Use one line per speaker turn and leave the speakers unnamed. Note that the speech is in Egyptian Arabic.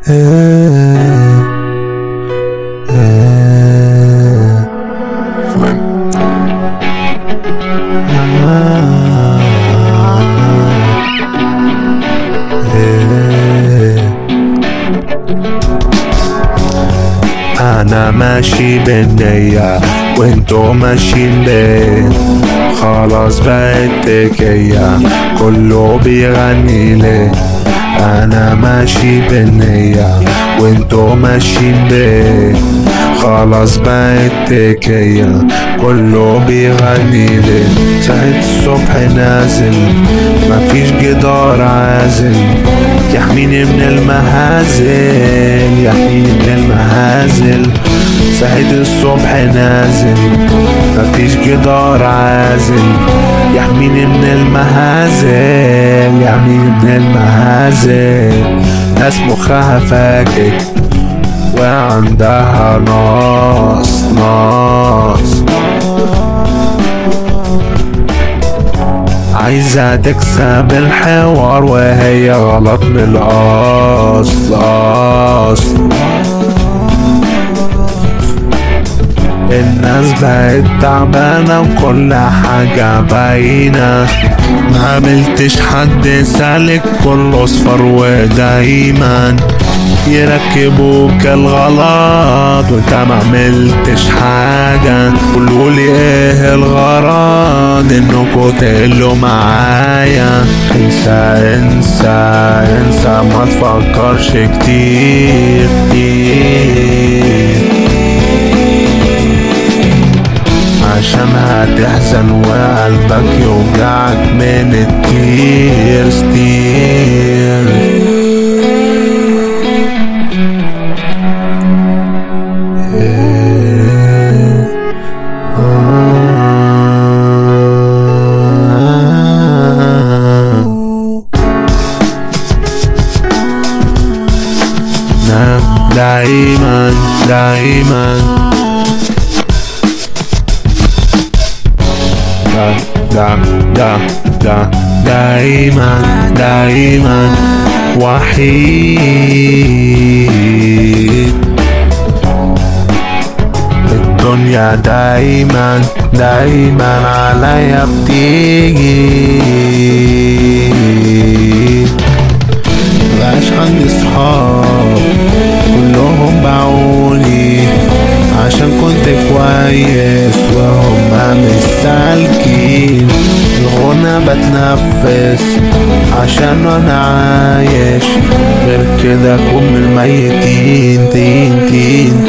انا ماشي بالنية وانتو ماشيين بيه خلاص بقت تكية كله بيغني ليه انا ماشي بالنية وانتو ماشيين بيه خلاص بقت تكية كله بيغني ليه ساعة الصبح نازل مفيش جدار عازل يحميني من المهازل يحميني من المهازل ساعة الصبح نازل مفيش جدار عازل يحميني من المهازل يحميني من المهازل ناس مخها فاكك وعندها ناس ناس عايزة تكسب الحوار وهي غلط من الأصل أصل الناس بقت تعبانة وكل حاجة باينة ما قابلتش حد سالك كله اصفر ودايما يركبوك الغلط وانت ما عملتش حاجة قولولي ايه الغرض انكوا تقلوا معايا انسى انسى انسى ما تفكرش كتير كتير عشان هتحزن وقلبك يوجعك من التير ستير نام دايما دايما دا دا دا دا دايما دايما وحيد الدنيا دايما دايما عليا بتيجي مبقاش عندي صحاب كلهم باعوني عشان كنت كويس وهم مش سالكين الغنى بتنفس عشان انا عايش غير كده كون من الميتين تين تين